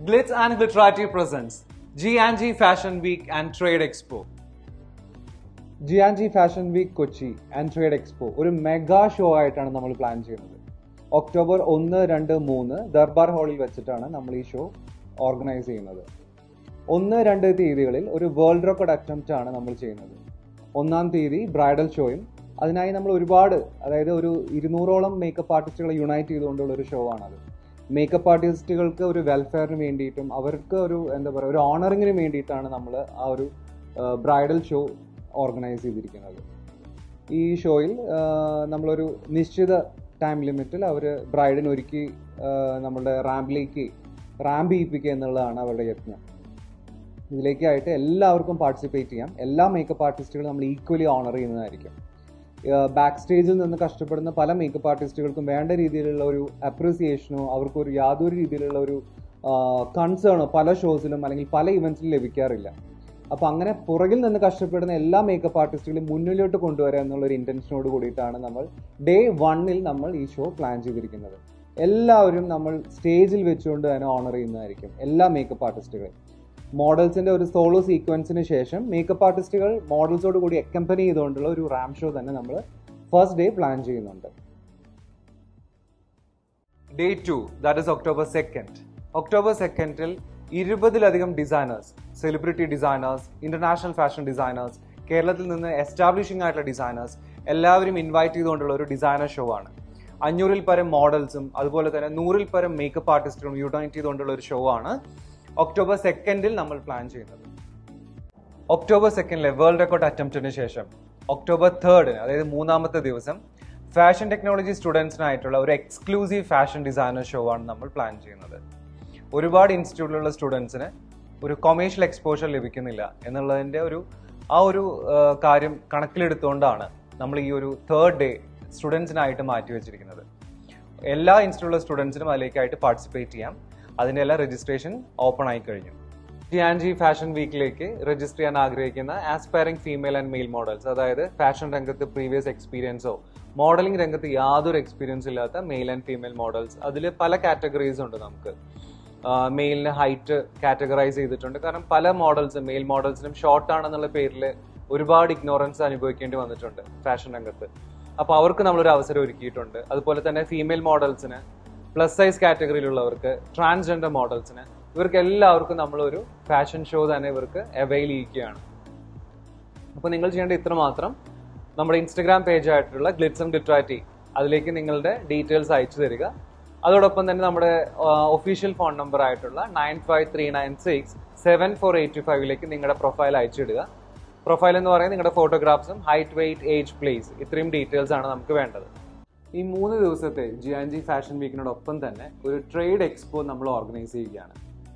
Glitz and Glitterati presents G&G Fashion Week and Trade Expo. G and G fashion week Kochi and trade expo ഒരു mega show ആയിട്ടാണ് നമ്മൾ plan ചെയ്യുന്നത് October ഒന്ന് രണ്ട് മൂന്ന് ദർബാർ ഹാളിൽ വെച്ചിട്ടാണ് നമ്മൾ ഈ ഷോ ഓർഗനൈസ് ചെയ്യുന്നത് ഒന്ന് രണ്ട് തീയതികളിൽ ഒരു വേൾഡ് റെക്കോർഡ് അറ്റംപ്റ്റ് ആണ് നമ്മൾ ചെയ്യുന്നത് ഒന്നാം തീയതി ബ്രൈഡൽ ഷോയും അതിനായി നമ്മൾ ഒരുപാട് അതായത് ഒരു ഇരുന്നൂറോളം മേക്കപ്പ് ആർട്ടിസ്റ്റുകളെ യുണൈറ്റ് ചെയ്തുകൊണ്ടുള്ള ഒരു ഷോ ആണത് മേക്കപ്പ് ആർട്ടിസ്റ്റുകൾക്ക് ഒരു വെൽഫെയറിന് വേണ്ടിയിട്ടും അവർക്ക് ഒരു എന്താ പറയുക ഒരു ഓണറിങ്ങിന് വേണ്ടിയിട്ടാണ് നമ്മൾ ആ ഒരു ബ്രൈഡൽ ഷോ ഓർഗനൈസ് ചെയ്തിരിക്കുന്നത് ഈ ഷോയിൽ നമ്മളൊരു നിശ്ചിത ടൈം ലിമിറ്റിൽ അവർ ബ്രൈഡിന് ഒരുക്കി ആ, നമ്മളുടെ റാമ്പിലേക്ക് റാമ്പ് ചെയ്യിപ്പിക്കുക എന്നുള്ളതാണ് അവരുടെ യത്നം ഇതിലേക്കായിട്ട് എല്ലാവർക്കും പാർട്ടിസിപ്പേറ്റ് ചെയ്യാം എല്ലാ മേക്കപ്പ് ആർട്ടിസ്റ്റുകളും നമ്മൾ ഈക്വലി ഓണർ ചെയ്യുന്നതായിരിക്കും ബാക്ക് സ്റ്റേജിൽ നിന്ന് കഷ്ടപ്പെടുന്ന പല മേക്കപ്പ് ആർട്ടിസ്റ്റുകൾക്കും വേണ്ട രീതിയിലുള്ള ഒരു അപ്രിസിയേഷനോ അവർക്കൊരു യാതൊരു രീതിയിലുള്ള ഒരു കൺസേണോ പല ഷോസിലും അല്ലെങ്കിൽ പല ഇവന്റ്സിലും ലഭിക്കാറില്ല അപ്പോൾ അങ്ങനെ പുറകിൽ നിന്ന് കഷ്ടപ്പെടുന്ന എല്ലാ മേക്കപ്പ് ആർട്ടിസ്റ്റുകളെയും മുന്നിലോട്ട് കൊണ്ടുവരിക എന്നുള്ള ഒരു ഇന്റൻഷനോട് കൂടിയിട്ടാണ് നമ്മൾ ഡേ വണ്ണിൽ നമ്മൾ ഈ ഷോ പ്ലാൻ ചെയ്തിരിക്കുന്നത് എല്ലാവരും നമ്മൾ സ്റ്റേജിൽ വെച്ചുകൊണ്ട് തന്നെ ഓണർ ചെയ്യുന്നതായിരിക്കും എല്ലാ മേക്കപ്പ് ആർട്ടിസ്റ്റുകളെയും മോഡൽസിന്റെ ഒരു സോളോ സീക്വൻസിന് ശേഷം മേക്കപ്പ് ആർട്ടിസ്റ്റുകൾ മോഡൽസോട് കൂടി അക്കമ്പനി ചെയ്തുകൊണ്ടുള്ള ഒരു റാം ഷോ തന്നെ നമ്മൾ ഫസ്റ്റ് ഡേ പ്ലാൻ ചെയ്യുന്നുണ്ട് Day 2, that is October 2nd. October 2nd ൽ ഇരുപതിലധികം designers celebrity designers international fashion designers കേരളത്തിൽ നിന്ന് എസ്റ്റാബ്ലിഷിംഗ് ആയിട്ടുള്ള ഡിസൈനേഴ്സ് എല്ലാവരും ഇൻവൈറ്റ് ചെയ്തുകൊണ്ടുള്ള ഒരു ഡിസൈനർ ഷോ ആണ് അഞ്ഞൂറിൽ പരം മോഡൽസും അതുപോലെ തന്നെ നൂറിൽ പരം മേക്കപ്പ് ആർട്ടിസ്റ്റുകളും യുണൈറ്റ് ചെയ്തുകൊണ്ടുള്ള ഒരു ഷോ ആണ് ഒക്ടോബർ സെക്കൻഡിൽ നമ്മൾ പ്ലാൻ ചെയ്യുന്നത് ഒക്ടോബർ സെക്കൻഡിലെ വേൾഡ് റെക്കോർഡ് അറ്റംപ്റ്റിന് ശേഷം ഒക്ടോബർ തേർഡിന് അതായത് മൂന്നാമത്തെ ദിവസം ഫാഷൻ ടെക്നോളജി സ്റ്റുഡൻസിനായിട്ടുള്ള ഒരു എക്സ്ക്ലൂസീവ് ഫാഷൻ ഡിസൈനർ ഷോ ആണ് നമ്മൾ പ്ലാൻ ചെയ്യുന്നത് ഒരുപാട് ഇൻസ്റ്റിറ്റ്യൂട്ടിലുള്ള സ്റ്റുഡൻസിന് ഒരു കൊമേഴ്ഷ്യൽ എക്സ്പോഷർ ലഭിക്കുന്നില്ല എന്നുള്ളതിൻ്റെ ഒരു ആ ഒരു ആ, കാര്യം കണക്കിലെടുത്തുകൊണ്ടാണ് നമ്മൾ ഈ ഒരു തേർഡ് ഡേ സ്റ്റുഡൻസിനായിട്ട് മാറ്റി വെച്ചിരിക്കുന്നത് എല്ലാ ഇൻസ്റ്റിറ്റ്യൂട്ടിലുള്ള സ്റ്റുഡൻസിനും അതിലേക്കായിട്ട് പാർട്ടിസിപ്പേറ്റ് ചെയ്യാം അതിൻ്റെ എല്ലാ രജിസ്ട്രേഷൻ ഓപ്പൺ ആയി കഴിഞ്ഞു ജി ആൻഡ് ജി ഫാഷൻ വീക്കിലേക്ക് രജിസ്റ്റർ ചെയ്യാൻ ആഗ്രഹിക്കുന്ന aspiring female and male models അതായത് ഫാഷൻ രംഗത്ത് പ്രീവിയസ് എക്സ്പീരിയൻസോ മോഡലിംഗ് രംഗത്ത് യാതൊരു എക്സ്പീരിയൻസ് ഇല്ലാത്ത മെയിൽ ആൻഡ് ഫീമെയിൽ മോഡൽസ് അതിൽ പല കാറ്റഗറീസ് ഉണ്ട് നമുക്ക് മെയിലിന് ഹൈറ്റ് കാറ്റഗറൈസ് ചെയ്തിട്ടുണ്ട് കാരണം പല മോഡൽസ് മെയിൽ മോഡൽസിനും ഷോർട്ട് ആണെന്നുള്ള പേരിൽ ഒരുപാട് ഇഗ്നോറൻസ് അനുഭവിക്കേണ്ടി വന്നിട്ടുണ്ട് ഫാഷൻ രംഗത്ത് അപ്പോൾ അവർക്ക് നമ്മളൊരു അവസരം ഒരുക്കിയിട്ടുണ്ട് അതുപോലെ തന്നെ ഫീമെയിൽ മോഡൽസിന് പ്ലസ് സൈസ് കാറ്റഗറിയിലുള്ളവർക്ക് ട്രാൻസ്ജെൻഡർ മോഡൽസിന് ഇവർക്ക് എല്ലാവർക്കും നമ്മളൊരു ഫാഷൻ ഷോ തന്നെ ഇവർക്ക് അവൈൽ ചെയ്യുകയാണ് അപ്പോൾ നിങ്ങൾ ചെയ്യേണ്ട ഇത്ര മാത്രം നമ്മുടെ ഇൻസ്റ്റഗ്രാം പേജ് ആയിട്ടുള്ള ഗ്ലിറ്റ്സം ഡിട്രാറ്റി അതിലേക്ക് നിങ്ങളുടെ ഡീറ്റെയിൽസ് അയച്ചു തരിക അതോടൊപ്പം തന്നെ നമ്മുടെ ഒഫീഷ്യൽ ഫോൺ നമ്പർ ആയിട്ടുള്ള nine five three nine six seven four eight ഫൈവിലേക്ക് നിങ്ങളുടെ പ്രൊഫൈൽ അയച്ചിടുക പ്രൊഫൈൽ എന്ന് പറയുന്നത് നിങ്ങളുടെ ഫോട്ടോഗ്രാഫ്സും ഹൈറ്റ് വെയിറ്റ് ഏജ് പ്ലേസ് ഇത്രയും ഡീറ്റെയിൽസ് ആണ് നമുക്ക് വേണ്ടത് ഈ മൂന്ന് ദിവസത്തെ ജി ആൻഡ് ജി ഫാഷൻ വീക്കിനോടൊപ്പം തന്നെ ഒരു ട്രേഡ് എക്സ്പോ നമ്മൾ ഓർഗനൈസ് ചെയ്യുകയാണ്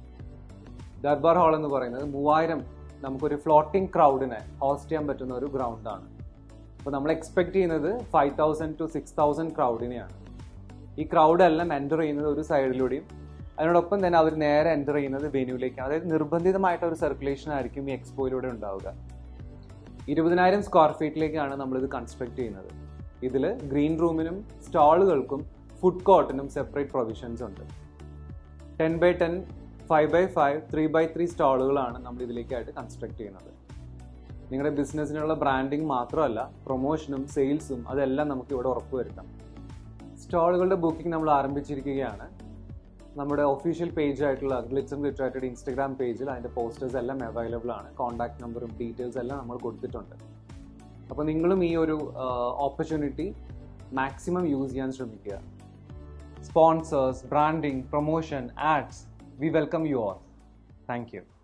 ദർബാർ ഹാൾ എന്ന് പറയുന്നത് മൂവായിരം നമുക്കൊരു ഫ്ലോട്ടിംഗ് ക്രൗഡിനെ ഹോസ്റ്റ് ചെയ്യാൻ പറ്റുന്ന ഒരു ഗ്രൗണ്ടാണ് അപ്പോൾ നമ്മൾ എക്സ്പെക്ട് ചെയ്യുന്നത് five thousand to six thousand ക്രൗഡിനെയാണ് ഈ ക്രൗഡ് എല്ലാം എൻ്റർ ചെയ്യുന്നത് ഒരു സൈഡിലൂടെയും അതിനോടൊപ്പം തന്നെ അവർ നേരെ എൻ്റർ ചെയ്യുന്നത് വെന്യൂലേക്കാണ് അതായത് നിർബന്ധിതമായിട്ട് ഒരു സർക്കുലേഷൻ ആയിരിക്കും ഈ എക്സ്പോയിലൂടെ ഉണ്ടാവുക ഇരുപതിനായിരം സ്ക്വയർ ഫീറ്റിലേക്കാണ് നമ്മളിത് കൺസ്ട്രക്ട് ചെയ്യുന്നത് ഇതിൽ ഗ്രീൻ റൂമിനും സ്റ്റാളുകൾക്കും ഫുഡ് കോർട്ടിനും സെപ്പറേറ്റ് പ്രൊവിഷൻസ് ഉണ്ട് ten by ten five by five three by three സ്റ്റാളുകളാണ് നമ്മൾ ഇതിലേക്കായിട്ട് കൺസ്ട്രക്ട് ചെയ്യുന്നത് നിങ്ങളുടെ ബിസിനസ്സിനുള്ള ബ്രാൻഡിങ് മാത്രമല്ല പ്രൊമോഷനും സെയിൽസും അതെല്ലാം നമുക്ക് ഇവിടെ ഉറപ്പുവരുത്താം സ്റ്റാളുകളുടെ ബുക്കിംഗ് നമ്മൾ ആരംഭിച്ചിരിക്കുകയാണ് നമ്മുടെ ഒഫീഷ്യൽ പേജ് ആയിട്ടുള്ള ഗ്ലിറ്റ്സും ഗ്ലിറ്ററായിട്ട് ഇൻസ്റ്റഗ്രാം പേജിൽ അതിൻ്റെ പോസ്റ്റേഴ്സ് എല്ലാം അവൈലബിൾ ആണ് കോൺടാക്ട് നമ്പറും ഡീറ്റെയിൽസ് എല്ലാം നമ്മൾ കൊടുത്തിട്ടുണ്ട് അപ്പോൾ നിങ്ങളും ഈ ഒരു ഓപ്പർച്യൂണിറ്റി മാക്സിമം യൂസ് ചെയ്യാൻ ശ്രമിക്കുക sponsors branding promotion ads we welcome you all thank U